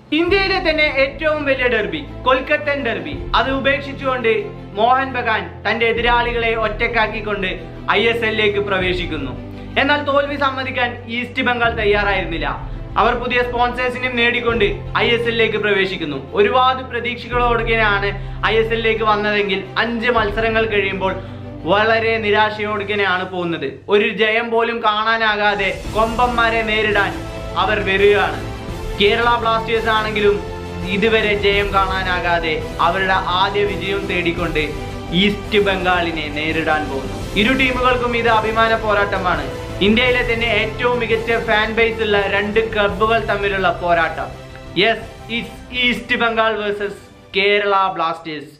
ഇന്ത്യയിലെ തന്നെ ഏറ്റവും വലിയ ഡെർബി കൊൽക്കത്തൻ ഡെർബി അത് ഉപേക്ഷിച്ചുകൊണ്ട് മോഹൻ ബഗാൻ തന്റെ എതിരാളികളെ ഒറ്റക്കാക്കിക്കൊണ്ട് ഐ എസ് എല്ലിലേക്ക് പ്രവേശിക്കുന്നു എന്നാൽ തോൽവി സമ്മതിക്കാൻ ഈസ്റ്റ് ബംഗാൾ തയ്യാറായിരുന്നില്ല അവർ പുതിയ സ്പോൺസേഴ്സിനെയും നേടിക്കൊണ്ട് ഐ എസ് എല്ലിലേക്ക് പ്രവേശിക്കുന്നു ഒരുപാട് പ്രതീക്ഷകളോടുകയാണ് ഐ എസ് എല്ലിലേക്ക് വന്നതെങ്കിൽ അഞ്ച് മത്സരങ്ങൾ കഴിയുമ്പോൾ വളരെ നിരാശയോടുകയാണ് പോകുന്നത് ഒരു ജയം പോലും കാണാനാകാതെ കൊമ്പന്മാരെ നേരിടാൻ അവർ വരികയാണ് കേരള ബ്ലാസ്റ്റേഴ്സ് ആണെങ്കിലും ഇതുവരെ ജയം കാണാനാകാതെ അവരുടെ ആദ്യ വിജയം തേടിക്കൊണ്ട് ഈസ്റ്റ് ബംഗാളിനെ നേരിടാൻ പോകുന്നു ഇരു ടീമുകൾക്കും ഇത് അഭിമാന പോരാട്ടമാണ് ഇന്ത്യയിലെ തന്നെ ഏറ്റവും മികച്ച ഫാൻ ബേസ് ഉള്ള രണ്ട് ക്ലബുകൾ തമ്മിലുള്ള പോരാട്ടം yes it's East Bengal versus Kerala Blasters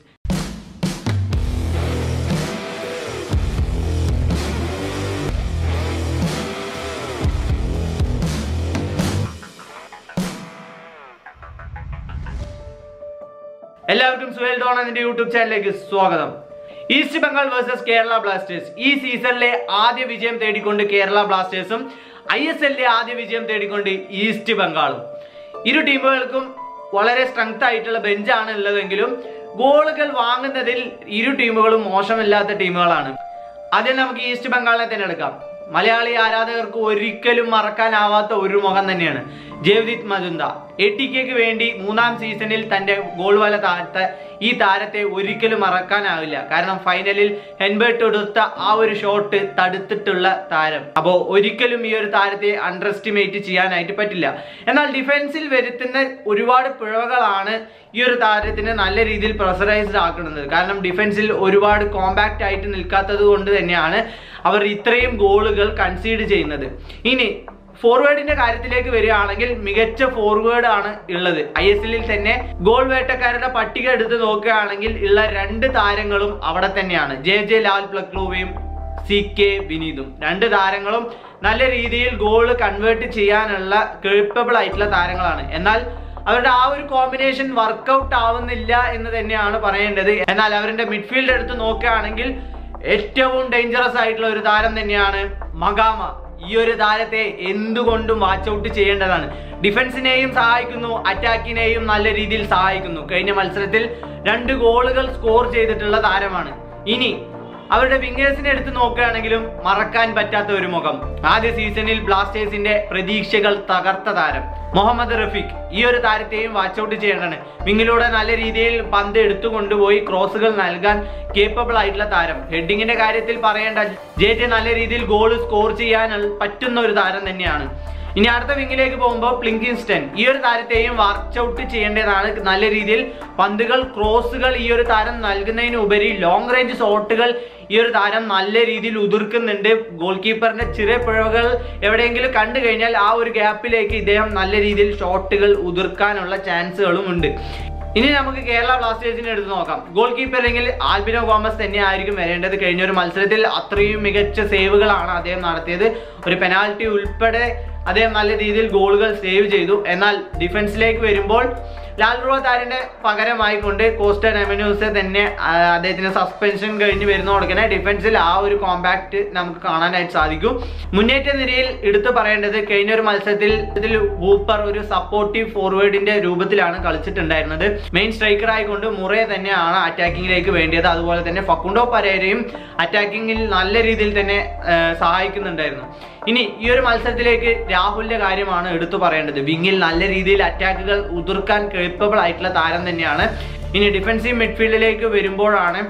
എല്ലാവർക്കും സുഹേൽ ഡോൺ എന്റെ യൂട്യൂബ് ചാനലിലേക്ക് സ്വാഗതം East Bengal versus Kerala Blasters ഈ സീസണിലെ ആദ്യ വിജയം തേടിക്കൊണ്ട് കേരള ബ്ലാസ്റ്റേഴ്സും ഐ എസ് എല്ലിലെ ആദ്യ വിജയം തേടിക്കൊണ്ട് ഈസ്റ്റ് ബംഗാളും ഇരു ടീമുകൾക്കും വളരെ സ്ട്രെങ്ത് ആയിട്ടുള്ള ബെഞ്ചാണ് ഉള്ളതെങ്കിലും ഗോളുകൾ വാങ്ങുന്നതിൽ ഇരു ടീമുകളും മോശമില്ലാത്ത ടീമുകളാണ് ആദ്യം നമുക്ക് ഈസ്റ്റ് ബംഗാളിനെ തന്നെ എടുക്കാം മലയാളി ആരാധകർക്ക് ഒരിക്കലും മറക്കാനാവാത്ത ഒരു മുഖം തന്നെയാണ് ജയവിദിത് മജുന്ദ എ ടി കെക്ക് വേണ്ടി മൂന്നാം സീസണിൽ തന്റെ ഗോൾ വല താഴ്ത്ത ഈ താരത്തെ ഒരിക്കലും മറക്കാനാവില്ല കാരണം ഫൈനലിൽ ഹെൻബേർട്ട് എടുത്ത ആ ഒരു ഷോട്ട് തടുത്തിട്ടുള്ള താരം അപ്പോൾ ഒരിക്കലും ഈ ഒരു താരത്തെ അണ്ടർ എസ്റ്റിമേറ്റ് ചെയ്യാനായിട്ട് പറ്റില്ല എന്നാൽ ഡിഫൻസിൽ വരുത്തുന്ന ഒരുപാട് പിഴവുകളാണ് ഈ ഒരു താരത്തിനെ നല്ല രീതിയിൽ പ്രഷറൈസ്ഡ് ആക്കുന്നത് കാരണം ഡിഫൻസിൽ ഒരുപാട് കോമ്പാക്റ്റ് ആയിട്ട് നിൽക്കാത്തത് കൊണ്ട് തന്നെയാണ് അവർ ഇത്രയും ഗോളുകൾ കൺസീഡ് ചെയ്യുന്നത് ഇനി ഫോർവേഡിന്റെ കാര്യത്തിലേക്ക് വരികയാണെങ്കിൽ മികച്ച ഫോർവേഡ് ആണ് ഉള്ളത് ഐ എസ് എല്ലിൽ തന്നെ ഗോൾ വേട്ടക്കാരുടെ പട്ടിക എടുത്ത് നോക്കുകയാണെങ്കിൽ ഉള്ള രണ്ട് താരങ്ങളും അവിടെ തന്നെയാണ് ജെ ജെ ലാൽ പ്ലക്ലൂവയും സി കെ വിനീതും രണ്ട് താരങ്ങളും നല്ല രീതിയിൽ ഗോൾ കൺവേർട്ട് ചെയ്യാനുള്ള കേപ്പബിൾ ആയിട്ടുള്ള താരങ്ങളാണ് എന്നാൽ അവരുടെ ആ ഒരു കോമ്പിനേഷൻ വർക്കൗട്ട് ആവുന്നില്ല എന്ന് തന്നെയാണ് പറയേണ്ടത് എന്നാൽ അവരുടെ മിഡ്ഫീൽഡ് എടുത്ത് നോക്കുകയാണെങ്കിൽ ഏറ്റവും ഡേഞ്ചറസ് ആയിട്ടുള്ള ഒരു താരം തന്നെയാണ് മഗാമ ഈ ഒരു താരത്തെ എന്തുകൊണ്ടും വാച്ച് ഔട്ട് ചെയ്യേണ്ടതാണ് ഡിഫൻസിനെയും സഹായിക്കുന്നു അറ്റാക്കിനെയും നല്ല രീതിയിൽ സഹായിക്കുന്നു കഴിഞ്ഞ മത്സരത്തിൽ രണ്ട് ഗോളുകൾ സ്കോർ ചെയ്തിട്ടുള്ള താരമാണ് ഇനി അവരുടെ വിങ്ങേഴ്സിനെ എടുത്ത് നോക്കുകയാണെങ്കിലും മറക്കാൻ പറ്റാത്ത ഒരു മുഖം ആദ്യ സീസണിൽ ബ്ലാസ്റ്റേഴ്സിന്റെ പ്രതീക്ഷകൾ തകർത്ത താരം മുഹമ്മദ് റഫീഖ് ഈ ഒരു താരത്തെയും വാച്ച് ഔട്ട് ചെയ്യേണ്ടതാണ് വിങ്ങിലൂടെ നല്ല രീതിയിൽ പന്ത് എടുത്തു കൊണ്ടുപോയി ക്രോസുകൾ നൽകാൻ കേപ്പബിൾ ആയിട്ടുള്ള താരം ഹെഡിങ്ങിന്റെ കാര്യത്തിൽ പറയേണ്ട ജെ ജെ നല്ല രീതിയിൽ ഗോൾ സ്കോർ ചെയ്യാൻ പറ്റുന്ന ഒരു താരം തന്നെയാണ് ഇനി അടുത്ത വിങ്ങിലേക്ക് പോകുമ്പോൾ പ്ലിങ്കിൻസ്റ്റൺ ഈ ഒരു താരത്തെയും വാച്ച് ഔട്ട് ചെയ്യേണ്ടതാണ് നല്ല രീതിയിൽ പന്തുകൾ ക്രോസുകൾ ഈ ഒരു താരം നൽകുന്നതിന് ഉപരി ലോങ് റേഞ്ച് ഷോട്ടുകൾ ഈ ഒരു താരം നല്ല രീതിയിൽ ഉതിർക്കുന്നുണ്ട് ഗോൾ കീപ്പറിന്റെ ചെറിയ പിഴവുകൾ എവിടെയെങ്കിലും കണ്ടു കഴിഞ്ഞാൽ ആ ഒരു ഗ്യാപ്പിലേക്ക് ഇദ്ദേഹം നല്ല രീതിയിൽ ഷോട്ടുകൾ ഉതിർക്കാനുള്ള ചാൻസുകളും ഉണ്ട് ഇനി നമുക്ക് കേരള ബ്ലാസ്റ്റേഴ്സിനെ എടുത്ത് നോക്കാം ഗോൾ കീപ്പറില്ലെങ്കിൽ ആൽബിനോ ഗോമസ് തന്നെ ആയിരിക്കും വരേണ്ടത് കഴിഞ്ഞ ഒരു മത്സരത്തിൽ അത്രയും മികച്ച സേവുകളാണ് അദ്ദേഹം നടത്തിയത് ഒരു പെനാൽറ്റി ഉൾപ്പെടെ അദ്ദേഹം നല്ല രീതിയിൽ ഗോളുകൾ സേവ് ചെയ്തു എന്നാൽ ഡിഫൻസിലേക്ക് വരുമ്പോൾ ലാൽ റോത്താരിന്റെ പകരമായിക്കൊണ്ട് കോസ്റ്റർ റെവന്യൂസ് തന്നെ ആ, അദ്ദേഹത്തിന് സസ്പെൻഷൻ കഴിഞ്ഞ് വരുന്നതോടെ ഡിഫൻസിൽ ആ ഒരു കോമ്പാക്ട് നമുക്ക് കാണാനായിട്ട് സാധിക്കും മുന്നേറ്റ നിരയിൽ എടുത്തു പറയേണ്ടത് കഴിഞ്ഞ ഒരു മത്സരത്തിൽ ഇതിൽ ഹൂപ്പർ ഒരു സപ്പോർട്ടീവ് ഫോർവേഡിന്റെ രൂപത്തിലാണ് കളിച്ചിട്ടുണ്ടായിരുന്നത് മെയിൻ സ്ട്രൈക്കർ ആയിക്കൊണ്ട് മുറേ തന്നെയാണ് അറ്റാക്കിങ്ങിലേക്ക് വേണ്ടിയത് അതുപോലെ തന്നെ ഫക്കുണ്ടോ പരേരയും അറ്റാക്കിങ്ങിൽ നല്ല രീതിയിൽ തന്നെ ആ, സഹായിക്കുന്നുണ്ടായിരുന്നു ഇനി ഈ ഒരു മത്സരത്തിലേക്ക് രാഹുലിന്റെ കാര്യമാണ് എടുത്തു പറയേണ്ടത് വിങ്ങിൽ നല്ല രീതിയിൽ അറ്റാക്കുകൾ ഉതിർക്കാൻ കേപ്പബിൾ ആയിട്ടുള്ള താരം തന്നെയാണ് ഇനി ഡിഫൻസീവ് മിഡ്ഫീൽഡിലേക്ക് വരുമ്പോഴാണ്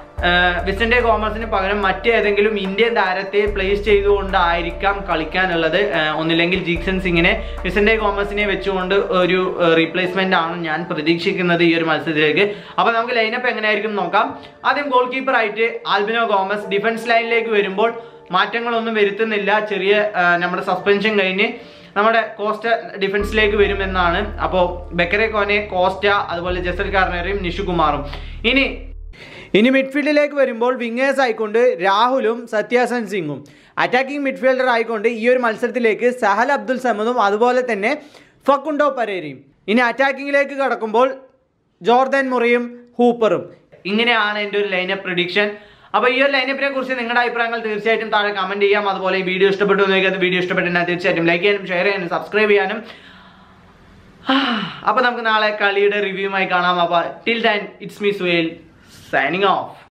ആഹ് വിസന്റെ കോമേഴ്സിന് പകരം മറ്റേതെങ്കിലും ഇന്ത്യൻ താരത്തെ പ്ലേസ് ചെയ്തുകൊണ്ടായിരിക്കാം കളിക്കാനുള്ളത് ആഹ് ഒന്നില്ലെങ്കിൽ ജീക്സൺ സിംഗിനെ വിസന്റെ കോമേഴ്സിനെ വെച്ചുകൊണ്ട് ഒരു റീപ്ലേസ്മെന്റ് ആണ് ഞാൻ പ്രതീക്ഷിക്കുന്നത് ഈ ഒരു മത്സരത്തിലേക്ക് അപ്പൊ നമുക്ക് ലൈനപ്പ് എങ്ങനെയായിരിക്കും നോക്കാം ആദ്യം ഗോൾ കീപ്പർ ആയിട്ട് ആൽബിനോ ഗോമസ് ഡിഫൻസ് ലൈനിലേക്ക് വരുമ്പോൾ മാറ്റങ്ങളൊന്നും വരുത്തുന്നില്ല ചെറിയ ആഹ് നമ്മുടെ സസ്പെൻഷൻ കഴിഞ്ഞ് നമ്മുടെ കോസ്റ്റ ഡിഫൻസിലേക്ക് വരുമെന്നാണ് അപ്പോൾ ബെക്കറെ കോനെ കോസ്റ്റ അതുപോലെ ജസൽ കാർണറും നിഷുകുമാറും ഇനി ഇനി മിഡ്ഫീൽഡിലേക്ക് വരുമ്പോൾ വിങ്ങേഴ്സ് ആയിക്കൊണ്ട് രാഹുലും സത്യാസൻ സിംഗും അറ്റാക്കിംഗ് മിഡ്ഫീൽഡർ ആയിക്കൊണ്ട് ഈ ഒരു മത്സരത്തിലേക്ക് സഹൽ അബ്ദുൽ സമദും അതുപോലെ തന്നെ ഫക്കുണ്ടോ പരേരയും ഇനി അറ്റാക്കിങ്ങിലേക്ക് കടക്കുമ്പോൾ ജോർദൻ മുറിയും ഹൂപ്പറും ഇങ്ങനെയാണ് എൻ്റെ ഒരു ലൈനപ്പ് പ്രഡിക്ഷൻ അപ്പോൾ ഈ ഒരു ലൈനപ്പിനെ കുറിച്ച് നിങ്ങളുടെ അഭിപ്രായങ്ങൾ തീർച്ചയായിട്ടും താഴെ കമന്റ് ചെയ്യാം അതുപോലെ ഈ വീഡിയോ ഇഷ്ടപ്പെട്ടു എന്ന് വീഡിയോ ഇഷ്ടപ്പെട്ടാൽ തീർച്ചയായിട്ടും ലൈക്ക് ചെയ്യാനും ഷെയർ ചെയ്യാനും സബ്സ്ക്രൈബ് ചെയ്യാനും അപ്പൊ നമുക്ക് നാളെ കളിയുടെ റിവ്യൂമായി കാണാം അപ്പൊ till then it's me Suhail signing of